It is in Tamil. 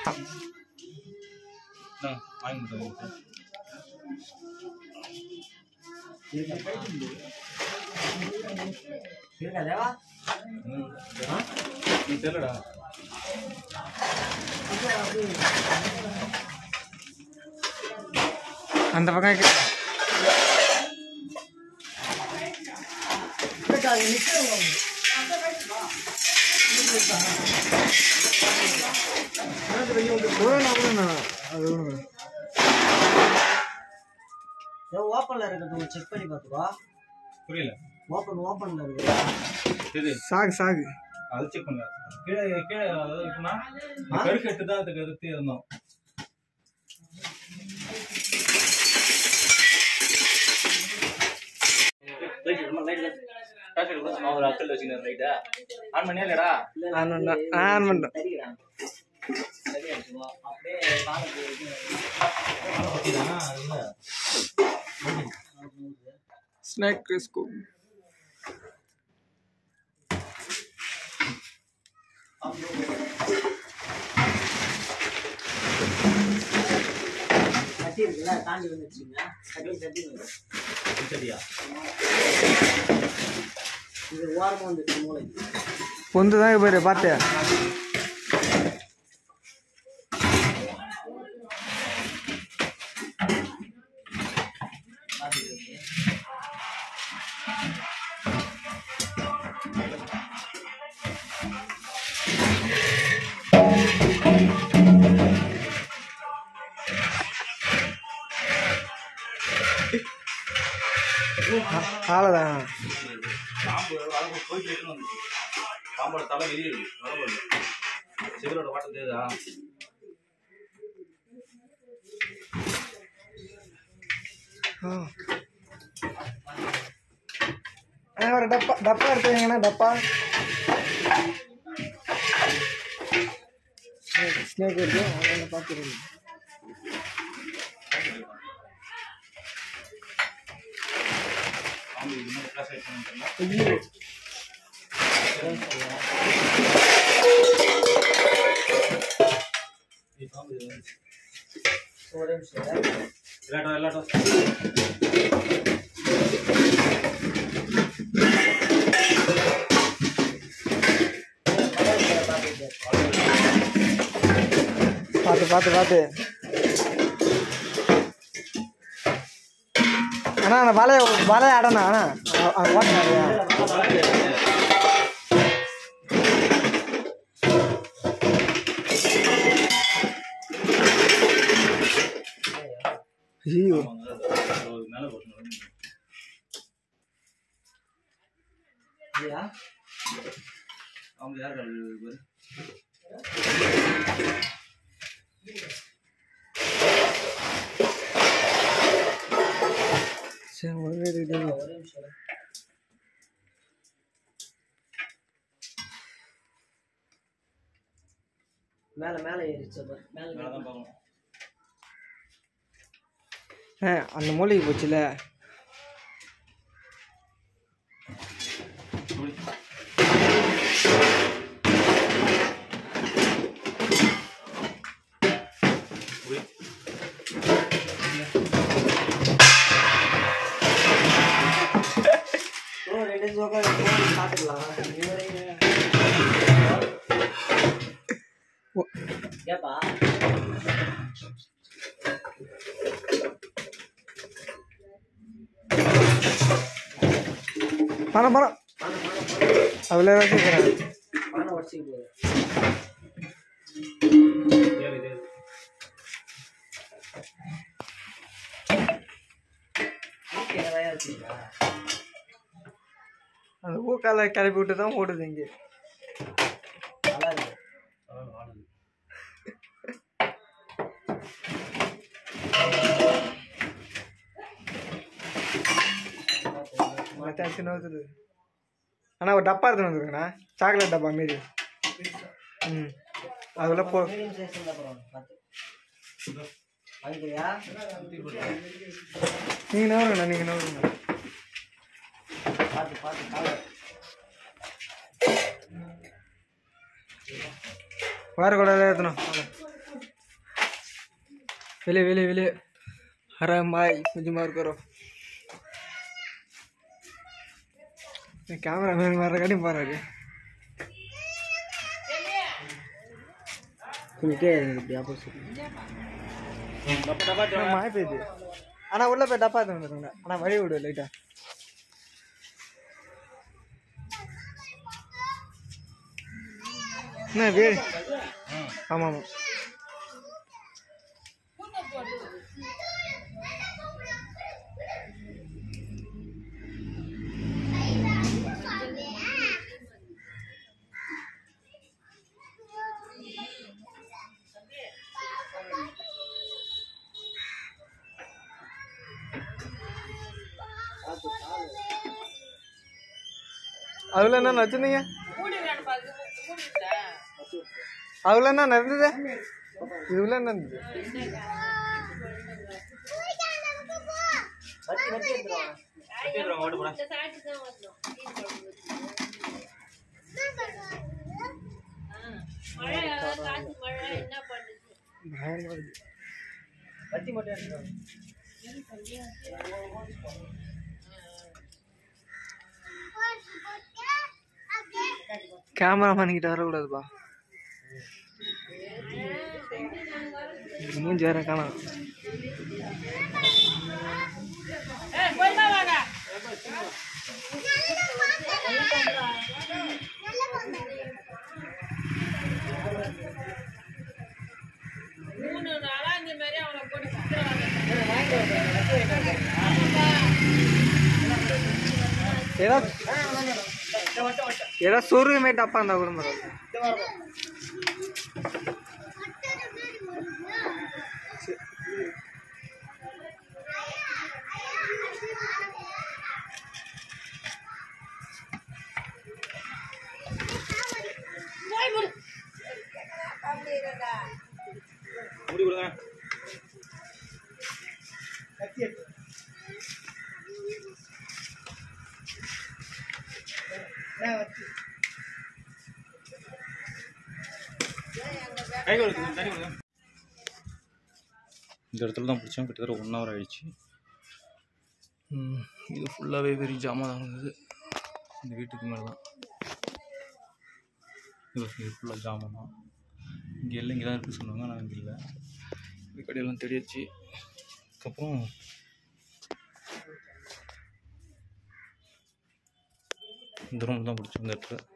வாங்கி கொடுத்தேன் இருக்கா தேவா நீ தெரியலடா அந்த பக்கம் இருக்கு. விடுண்ணா, விடுண்ணா. அது விடுங்க. ஓப்பன்ல இருக்கிறது செக் பண்ணி பார்த்துக்கோ புரியல ஓப்பன் ஓப்பன்ல இருக்கு இது சாகு சாகு அது செக் பண்ணல கீழே கீழே அதாவது இப்பனா கருக்கு எடுத்து தான் அதுக்கு எடுத்து இருந்தோம் ஒரு அக்கல் வச்சுக்கிறேன் ரைட்டா ஆன் பண்ணியா இல்லடா நான் ஒண்ணு- நான் பண்ணுறேன் சரிக்கிறாங்க சரி எடுத்துக்கோ அப்படியே காலத்து இது ஸ்நாக் கிறிஸ்கோ கட்டி இருக்குல்ல தாண்டி வந்துச்சுங்க கட்டி கட்டி வந்து சரியா இது ஓரமாக வந்துச்சு மூளைக்கு பொந்து தான் பாரு பார்த்து பார்த்துக்கிறீங்க அவ்வளோதான் பாம்பு வளர்ப்பு போயிட்டு இருக்குன்னு வந்துச்சு பாம்போட தலை வெளியே இருக்கு வரவில்லை சிகரோட வாட்டம் தெரியுதா ஆ. ஆ, ஒரு டப்பா டப்பா எடுத்து வைங்கண்ணா டப்பா ஸ்னேக் இருக்கு அதெல்லாம் பார்த்துருங்க பாம்பு இது மாதிரி கிளாஸ் ஆயிடுச்சு தெரியல ஐயோ இது பாம்பு இது வந்து ஒரே நிமிஷம் இல்லாட்டம் இல்லாட்டம் பார்த்து பார்த்து பார்த்து அண்ணா அந்த வலைய வலைய அடண்ணா அண்ணா அது ஓட்டினா ஐயோ ஒரு மேலே போட்டு இல்லையா அவங்க யார் கால் பாரு சரி ஒரே இது ஒரே நிமிஷம் மேல மேல ஏறிச்சு பாரு. மேல மேலே மேல தான் பார்க்கணும் ஆ அந்த மூலிகை போச்சுல ஓ ரெண்டு ஜோக்கா சாப்பிடலாம் ஏப்பா பணம் பணம் அவ்வளோ தான் கேட்குறேன் பணம் உடச்சிக்கு போகுது ஏறு இது வீட்டு ஏழையா இருக்கீங்களா அந்த ஊக்கால கிளப்பி விட்டு தான் ஓடுது இங்கே நல்லா இருக்கு அதான் ஆடுது மச்சான் நோத்துது அண்ணா ஒரு டப்பா எடுத்துன்னு வந்துருங்கண்ணா சாக்லேட் டப்பா மாரி ம் அதில் போ மீடியம் சைஸ்ல அப்புறம் பார்த்து வாங்கிக்கிறியா நீங்கள் நவருங்கண்ணா நீங்கள் நவருங்க பார்த்து பார்த்து காலை வேறு கூட ஏற்றணும் வெளியே வெளியே வெளியே हरा माई मुझे मार करो कैमरा मैन मार गाड़ी मार रहे கொஞ்சம் கீழே இறங்கு இப்படி ஆப்போசிட் மாய போயிது ஆனால் உள்ள போய் டப்பா எடுத்து வந்துருங்க ஆனால் வழி விடு லைட்டா என்ன வே ஆமாம் ஆமாம் அதில் என்ன வச்சுருந்தீங்க அதில் என்ன இருந்தது இதுல என்ன இருந்தது வட்டி வட்டி எடுத்துருவாங்க கட்டி எடுத்துருவாங்க, ஓட்டு போடா. பயங்கரமா இருக்கு. வட்டி மட்டும் எடுத்துருவாங்க கேமராமேன் கிட்ட வரக்கூடாதுப்பா மூஞ்சி வேற காணாம் ஏதோ ஏதோ சொருகு மேட்டு அப்பா இருந்தா கூட பரவாயில்ல. மூடி கொடுங்க கை கொடுங்க தண்ணி கொடுங்க இந்த இடத்துல தான் பிடிச்சோம் கிட்டத்தட்ட ஒன் ஹவர் ஆயிடுச்சு ம், இது ஃபுல்லாகவே வெறும் ஜாமான் தான் இருந்தது இந்த வீட்டுக்கு மேலே தான் இது இது ஃபுல்லாக ஜாமான் தான் இங்கே இல்லை இங்கே தான் இருக்குது சொன்னாங்க ஆனால் இங்கே இல்லை இந்த கடையெல்லாம் தெரியாச்சு அதுக்கப்புறம் இந்த ரூம் தான் பிடிச்சோம் இந்த இடத்துல